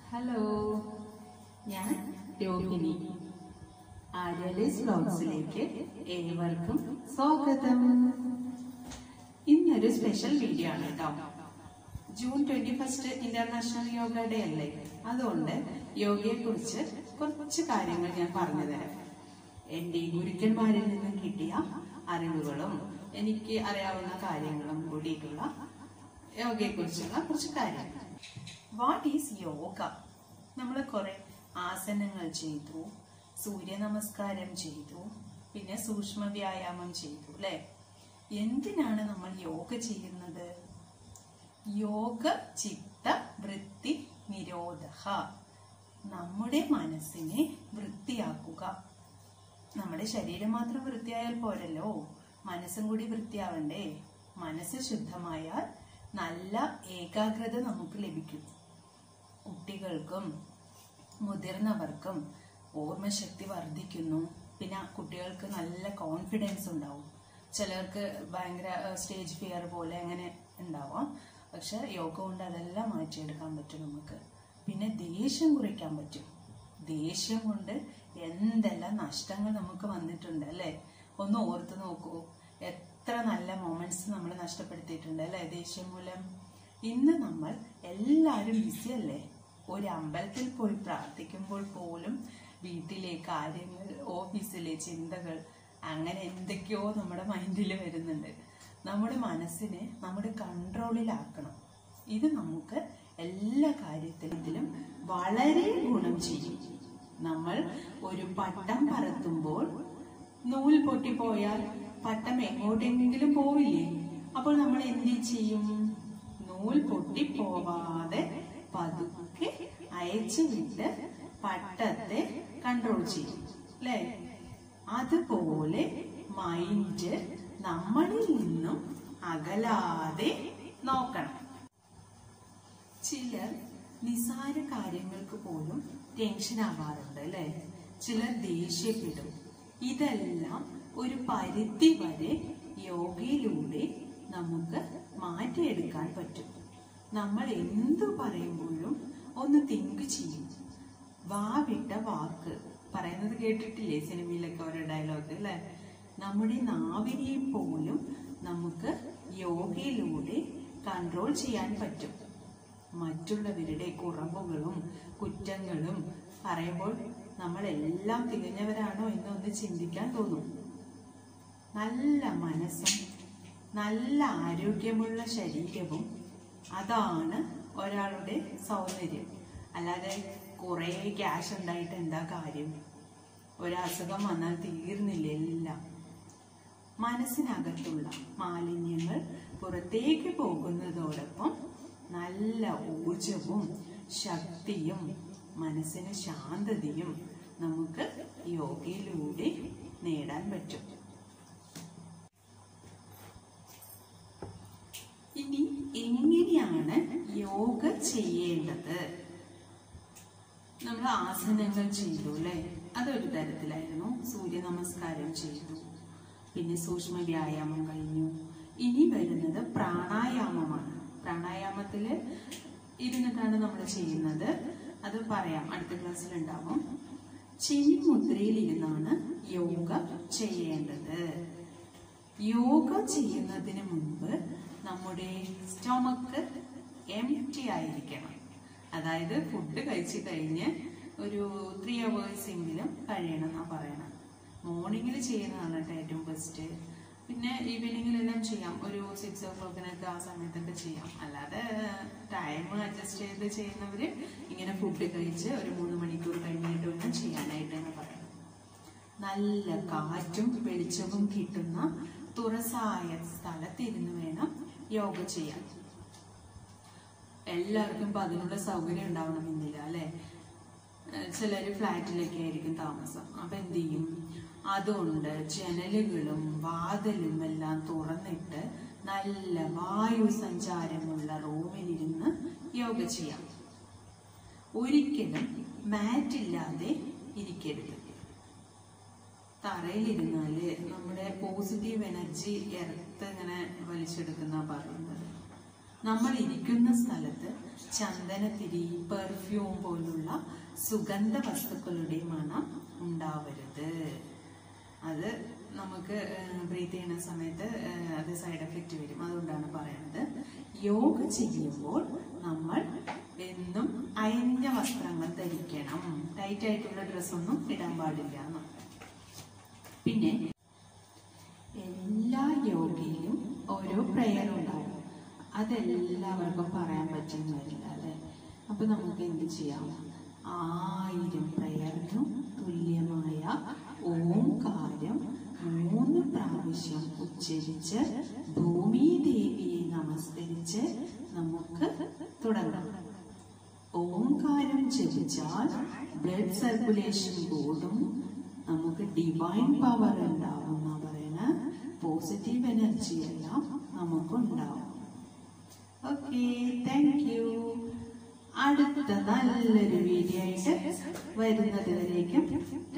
hello ഞാൻ രോഹിണി ആര്യലീസ് വ്ലോഗ്സിലേക്ക് ഏവർക്കും സ്വാഗതം ഇന്നൊരു സ്പെഷ്യൽ വീഡിയോ ആണ് കേട്ടോ June twenty first international yoga day അല്ലേ അതുകൊണ്ട് യോഗയെ കുറിച്ച് കുറച്ച് കാര്യങ്ങൾ ഞാൻ പറഞ്ഞു തരാം എന്റെ ഗുരുക്കന്മാരിൽ നിന്നും കിട്ടിയ അറിവുകളും എനിക്ക് അറിയാവുന്ന കാര്യങ്ങളും കൂടിയിട്ടുള്ള യോഗയെ കുറിച്ചുള്ള കുറച്ച് കാര്യങ്ങൾ വാട്ട് ഈസ് യോഗ നമ്മൾ കുറെ ആസനങ്ങൾ ചെയ്തു സൂര്യ നമസ്കാരം ചെയ്തു പിന്നെ സൂക്ഷ്മ വ്യായാമം ചെയ്തു അല്ലെ എന്തിനാണ് നമ്മൾ യോഗ ചെയ്യുന്നത് യോഗ ചിത്ത വൃത്തി നിരോധ നമ്മുടെ മനസ്സിനെ വൃത്തിയാക്കുക നമ്മുടെ ശരീരം മാത്രം വൃത്തിയായാൽ പോരല്ലോ മനസ്സും കൂടി വൃത്തിയാവണ്ടേ മനസ്സ് ശുദ്ധമായാൽ നല്ല ഏകാഗ്രത നമുക്ക് ലഭിക്കും കുട്ടികൾക്കും മുതിർന്നവർക്കും ഓർമ്മശക്തി വർദ്ധിക്കുന്നു പിന്നെ കുട്ടികൾക്ക് നല്ല കോൺഫിഡൻസ് ഉണ്ടാവും ചിലർക്ക് ഭയങ്കര സ്റ്റേജ് ഫിയർ പോലെ അങ്ങനെ ഉണ്ടാവാം പക്ഷെ യോഗ കൊണ്ട് അതെല്ലാം മാറ്റിയെടുക്കാൻ പറ്റും നമുക്ക് പിന്നെ ദേഷ്യം കുറയ്ക്കാൻ പറ്റും ദേഷ്യം കൊണ്ട് എന്തെല്ലാം നഷ്ടങ്ങൾ നമുക്ക് വന്നിട്ടുണ്ട് അല്ലേ ഒന്ന് ഓർത്ത് നോക്കൂ എത്ര നല്ല മൊമെന്റ്സ് നമ്മൾ നഷ്ടപ്പെടുത്തിയിട്ടുണ്ട് അല്ലേ ദേഷ്യം മൂലം ഇന്ന് നമ്മൾ എല്ലാവരും ബിസി അല്ലേ ഒരു അമ്പലത്തിൽ പോയി പ്രാർത്ഥിക്കുമ്പോൾ പോലും വീട്ടിലെ കാര്യങ്ങൾ ഓഫീസിലെ ചിന്തകൾ അങ്ങനെ എന്തൊക്കെയോ നമ്മുടെ മൈൻഡിൽ വരുന്നുണ്ട് നമ്മുടെ മനസ്സിനെ നമ്മുടെ കൺട്രോളിലാക്കണം ഇത് നമുക്ക് എല്ലാ കാര്യത്തിലും വളരെ ഗുണം ചെയ്യും നമ്മൾ ഒരു പട്ടം പറത്തുമ്പോൾ നൂൽ പൊട്ടിപ്പോയാൽ പട്ടം എങ്ങോട്ടെങ്കിലും പോവില്ലേ അപ്പോൾ നമ്മൾ എന്ത് ചെയ്യും നൂൽ പൊട്ടിപ്പോവാതെ പതുക്കെ അയച്ചു വിട്ട് പട്ടത്തെ കൺട്രോൾ ചെയ്യും അല്ലേ അതുപോലെ മൈൻഡ് നമ്മളിൽ നിന്നും അകലാതെ നോക്കണം ചിലർ നിസാര കാര്യങ്ങൾക്ക് പോലും ടെൻഷൻ ആവാറുണ്ട് അല്ലെ ചിലർ ദേഷ്യപ്പെടും ഇതെല്ലാം ഒരു പരിധി വരെ യോഗയിലൂടെ നമുക്ക് മാറ്റിയെടുക്കാൻ പറ്റും നമ്മൾ എന്തു പറയുമ്പോഴും ഒന്ന് തിങ്ക് ചെയ്യും വാ വിട്ട വാക്ക് പറയുന്നത് കേട്ടിട്ടില്ലേ സിനിമയിലൊക്കെ ഓരോ ഡയലോഗ് അല്ലെ നമ്മുടെ നാവിനെ പോലും നമുക്ക് യോഗയിലൂടെ കൺട്രോൾ ചെയ്യാൻ പറ്റും മറ്റുള്ളവരുടെ കുറവുകളും കുറ്റങ്ങളും പറയുമ്പോൾ നമ്മൾ എല്ലാം തികഞ്ഞവരാണോ എന്നൊന്ന് ചിന്തിക്കാൻ തോന്നും നല്ല മനസ്സും നല്ല ആരോഗ്യമുള്ള ശരീരവും അതാണ് ഒരാളുടെ സൗന്ദര്യം അല്ലാതെ കുറേ ക്യാഷ് ഉണ്ടായിട്ട് എന്താ കാര്യം ഒരസുഖം വന്നാൽ തീർന്നില്ല എല്ലാം മനസ്സിനകത്തുള്ള മാലിന്യങ്ങൾ പുറത്തേക്ക് പോകുന്നതോടൊപ്പം നല്ല ഊർജവും ശക്തിയും മനസ്സിന് ശാന്തതയും നമുക്ക് യോഗയിലൂടെ നേടാൻ പറ്റും ഇനി എങ്ങനെയാണ് യോഗ ചെയ്യേണ്ടത് നമ്മൾ ആസനങ്ങൾ ചെയ്തു അല്ലെ അതൊരു തരത്തിലായിരുന്നു സൂര്യ നമസ്കാരം ചെയ്തു പിന്നെ സൂക്ഷ്മ വ്യായാമം കഴിഞ്ഞു ഇനി വരുന്നത് പ്രാണായാമമാണ് പ്രാണായാമത്തില് ഇരുന്നിട്ടാണ് നമ്മൾ ചെയ്യുന്നത് അത് പറയാം അടുത്ത ക്ലാസ്സിൽ ഉണ്ടാവും ചെവിമുദ്രയിൽ ഇരുന്നാണ് യോഗ ചെയ്യേണ്ടത് യോഗ ചെയ്യുന്നതിന് മുൻപ് നമ്മുടെ സ്റ്റൊമക്ക് എം ടി ആയിരിക്കണം അതായത് ഫുഡ് കഴിച്ചു കഴിഞ്ഞ് ഒരു ത്രീ അവേഴ്സ് എങ്കിലും കഴിയണം എന്നാ പറയണം മോർണിംഗിൽ ചെയ്യുന്നതാണ് കേട്ടോ ഏറ്റവും ബെസ്റ്റ് പിന്നെ ഈവനിങ്ങിലെല്ലാം ചെയ്യാം ഒരു സിക്സ് ഓ ക്ലോക്കിനൊക്കെ ആ സമയത്തൊക്കെ ചെയ്യാം അല്ലാതെ ടൈം അഡ്ജസ്റ്റ് ചെയ്ത് ചെയ്യുന്നവര് ഇങ്ങനെ ഫുഡ് കഴിച്ച് ഒരു മൂന്ന് മണിക്കൂർ കഴിഞ്ഞിട്ട് വേണം ചെയ്യാനായിട്ട് എന്ന് പറയണം നല്ല കാറ്റും വെളിച്ചവും കിട്ടുന്ന തുറസായ സ്ഥലത്തിരുന്ന് വേണം യോഗ ചെയ്യാൻ എല്ലാവർക്കും ഇപ്പൊ അതിനുള്ള സൗകര്യം ഉണ്ടാവണമെന്നില്ല അല്ലെ ചിലര് ഫ്ലാറ്റിലൊക്കെ ആയിരിക്കും താമസം അപ്പൊ എന്ത് ചെയ്യും അതുകൊണ്ട് ജനലുകളും വാതിലും എല്ലാം തുറന്നിട്ട് നല്ല വായു സഞ്ചാരമുള്ള റൂമിലിരുന്ന് യോഗ ചെയ്യാം ഒരിക്കലും മാറ്റില്ലാതെ ഇരിക്കരുത് തറയിലിരുന്നാല് നമ്മുടെ പോസിറ്റീവ് എനർജി എർത്ത് ഇങ്ങനെ വലിച്ചെടുക്കുന്ന പറയുന്നത് നമ്മൾ ഇരിക്കുന്ന സ്ഥലത്ത് ചന്ദനത്തിരി പെർഫ്യൂം പോലുള്ള സുഗന്ധ വസ്തുക്കളുടെ മണം ഉണ്ടാവരുത് അത് നമുക്ക് ബ്രീത്ത് ചെയ്യുന്ന സമയത്ത് ഏഹ്, അത് സൈഡ് എഫക്റ്റ് വരും അതുകൊണ്ടാണ് പറയുന്നത് യോഗ ചെയ്യുമ്പോൾ നമ്മൾ എന്നും അയഞ്ഞ വസ്ത്രങ്ങൾ ധരിക്കണം ടൈറ്റ് ആയിട്ടുള്ള ഡ്രസ്സൊന്നും ഇടാൻ പാടില്ല എന്ന് പിന്നെ എല്ലാ യോഗയിലും ഓരോ പ്രയർ ഉണ്ടാവും അതെല്ലാവർക്കും പറയാൻ പറ്റുന്ന വരില്ല അല്ലെ അപ്പൊ നമുക്ക് എന്ത് ചെയ്യാം ആയിരം പ്രയറിനും തുല്യമായ ഓംകാരം മൂന്ന് പ്രാവശ്യം ഉച്ചരിച്ച് ഭൂമി ദേവിയെ നമസ്കരിച്ച് നമുക്ക് തുടങ്ങാം ഓംകാരം ജപിച്ചാൽ ബ്ലഡ് സർക്കുലേഷൻ കൂടും നമുക്ക് ഡിവൈൻ പവർ ഉണ്ടാവും എന്നാ പറയണ പോസിറ്റീവ് എനർജി എല്ലാം നമുക്ക് ഉണ്ടാവും ഓക്കെ താങ്ക് യു അടുത്ത നല്ലൊരു വീഡിയോ ആയിട്ട് വരുന്നത് വരേക്കും